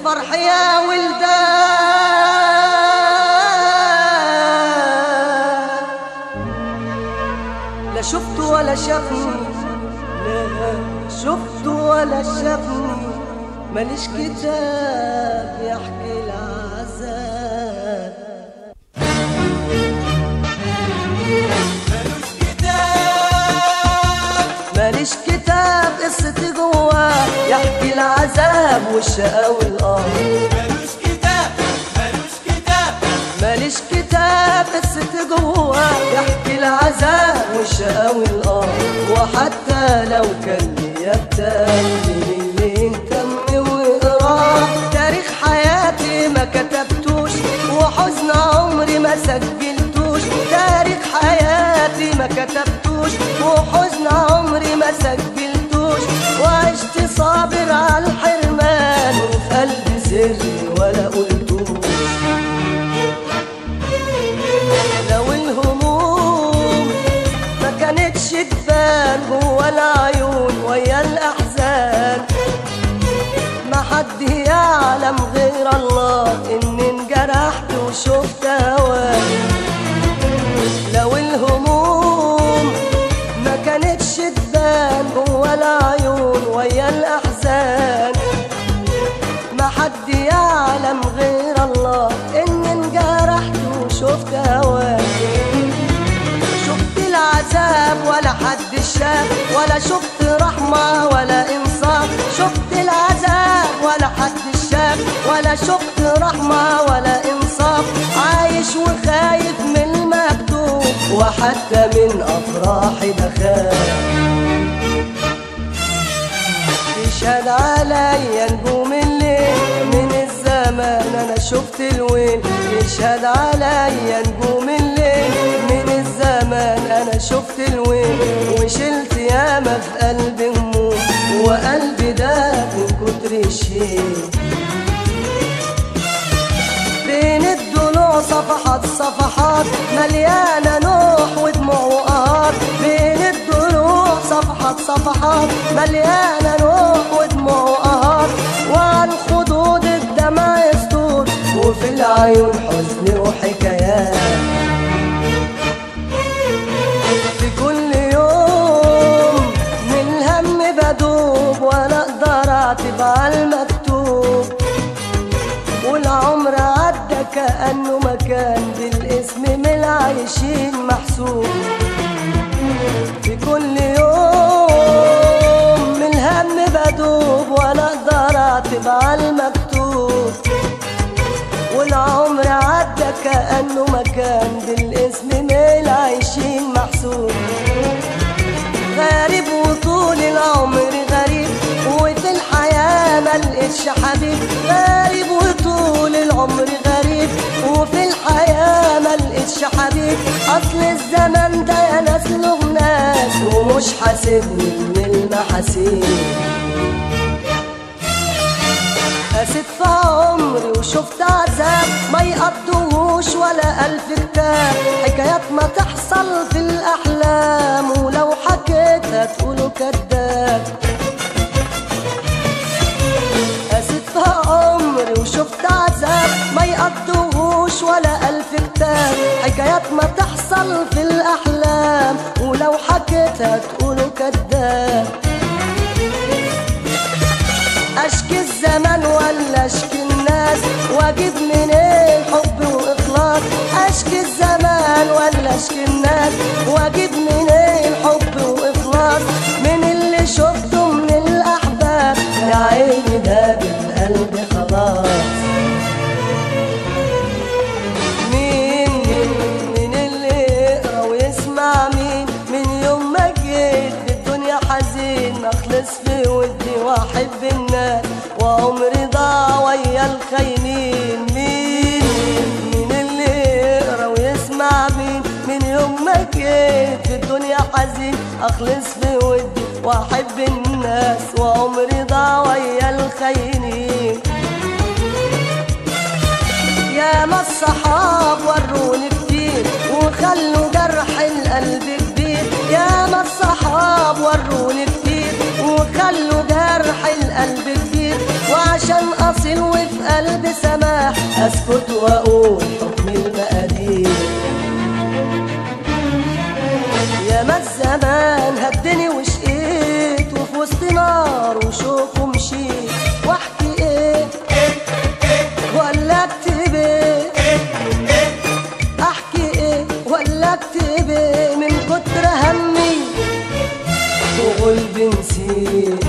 الفرح يا ولدان لا شفت ولا شافني لا شفت ولا شافني ماليش كتاب يحكي العذاب ملوش كتاب ماليش كتاب قصتي جواه يحكي العذاب والشقا والقهر ملوش كتاب ملوش كتاب ماليش كتاب قصتي جواه يحكي العذاب والشقا والقهر وحتى لو كان ليا كتاب من اللي انتم وقراه تاريخ حياتي ما كتبتوش وحزن عمري ما سجلتوش تاريخ حياتي ما كتبتوش وحزن عمري ما سجلتوش وعشت صابر على الحرمان وفي قلبي سري ولا قلتوش لو الهموم ما كانتش تبان جوا العيون ويا الاحزان ما حد يعلم غير الله اني انجرحت وشفت هواه لو الهموم ما كانتش تبان جوا العيون ويا الاحزان ما حد يعلم غير الله اني انجرحت وشفت هواك شفت العذاب ولا حد شاف ولا شفت رحمة ولا إنصاف شفت العذاب ولا حد شاف ولا شفت رحمة ولا إنصاف عايش وخايف من المكتوب وحتى من أفراحي بخاف تشهد عليا نجوم الليل من الزمان انا شفت الويل تشهد عليا نجوم الليل من الزمان انا شفت الويل وشلت ياما في قلبي هموم وقلبي ده من كتر الشيل بين الضلوع صفحات صفحات مليانة نوح ودموع وقهار بين الضلوع صفحات صفحات مليانة نوح ودموع وقهار وعن خدود الدمع يسطور وفي العيون حزن وحكايات في كل يوم من الهم بدوب ولا اقدر اعتب على المكتوب والعمر عدى كأنه ما كان بالاسم من العايشين محسوب في كل يوم من الهم بدوب ولا اقدر اعتب على المكتوب والعمر عدى كأنه ما كان بالاسم من العايشين محسوب غريب وطول العمر غريب وفي الحياة ملقتش حبيب غريب وطول العمر غريب وفي الحياة ملقتش حبيب أصل الزمن ده يا ناس له ناس ومش حاسبني من المحاسيب قست في عمري وشفت عذاب ما يقضوش ولا ألف كتاب حكايات ما تحصل في الأحلام ولو حكيتها تقولوا كداب قست في عمري وشفت عذاب ما يقضوش ولا ألف كتاب حكايات ما تحصل في الأحلام ولو حكيتها تقولوا كداب اشكي الزمن ولا اشكي الناس واجيب منين حب واخلاص اشكي الزمان ولا اشكي الناس واجيب منين حب واخلاص من اللي شفته من الاحباب يا عيني ده بالقلب خلاص مين مين مين اللي يقرا ويسمع مين من يوم ما جيت في الدنيا حزين اخلص في ودي واحب الناس وعمري ضاع ويا الخاينين مين مين اللي يقرا ويسمع مين من يوم ما جيت في الدنيا حزين اخلص في ودي واحب الناس وعمري ضاع ويا الخاينين يا ما الصحاب وروني كتير وخلوا جرح القلب كبير يا ما الصحاب وروني كتير وخلوا جرح القلب كبير وعشان اصل وفي قلبي سماح اسكت واقول حكم المقادير يا ما الزمان هدني وشقيت وفي وسط نار وشوك ومشيت واحكي ايه ولا اكتب ايه احكي ايه ولا اكتب ايه من كتر همي وقلبي نسيت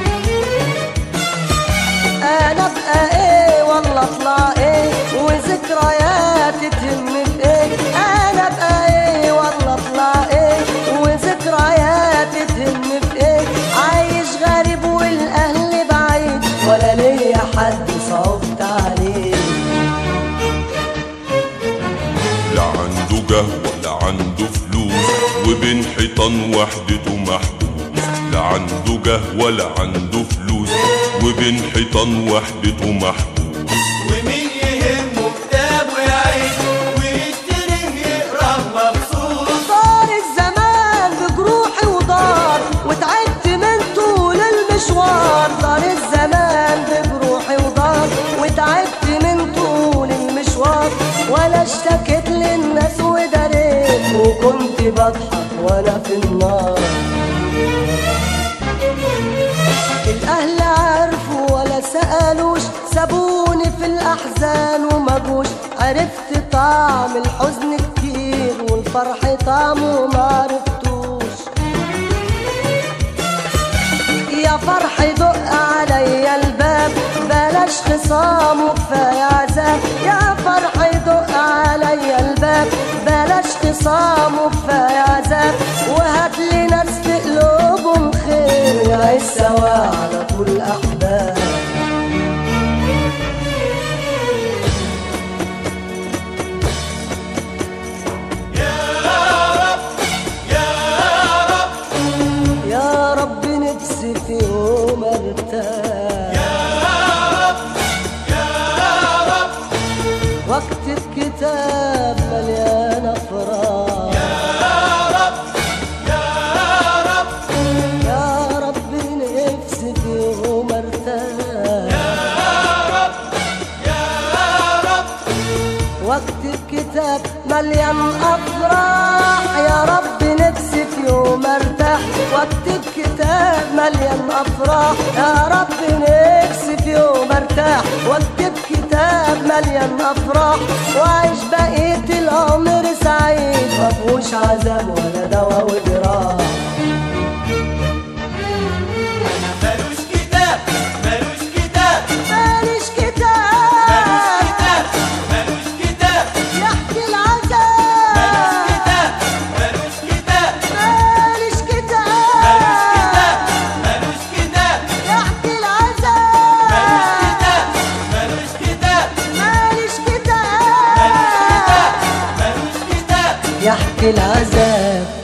انا ابقى ايه ولا اطلع ايه وذكرياتي تهم في ايه انا ابقى ايه ولا اطلع ايه وذكرياتي تهم في ايه عايش غريب والاهل بعيد ولا ليا حد صوت عليه لا عنده قهوة لا عنده فلوس وبين حيطان وحدته محبوس لا عنده قهوة لا عنده فلوس وبين حيطان وحدته محبوس ومين يهمه كتابه يعيش ويشتري يقرا مبسوط صار الزمان بجروحي وضار وتعبت من طول المشوار صار الزمان بجروحي وضار وتعبت من طول المشوار ولا اشتكيت للناس وداريت وكنت بضحك وانا في النار الاهل عرفوا ولا سالوش سابوني في الاحزان وما جوش عرفت طعم الحزن كتير والفرح طعمه ما عرفتوش يا فرح دق عليا الباب بلاش خصام وكفايه عذاب يا فرح دق عليا الباب بلاش خصام وكفايه عذاب وهات لي ناس في قلوبهم خير يعيش سوا على طول احباب يا رب نفسي في يوم ارتاح واكتب كتاب مليان افراح يا رب نفسي في يوم ارتاح واكتب كتاب مليان افراح يا رب نفسي في يوم ارتاح واكتب كتاب مليان افراح يا رب نفسي في يوم ارتاح واكتب كتاب مليان افراح واعيش بقية العمر سعيد مفهوش عذاب ولا دوا وجراح ملوش كتاب ملوش كتاب ماليش ملوش كتاب كتاب ملوش كتاب يحكي ملوش العذاب كتاب ملوش كتاب ماليش ملوش كتاب كتاب ملوش كتاب يحكي ملوش العذاب كتاب ملوش كتاب ماليش ملوش كتاب كتاب ملوش كتاب يحكي العذاب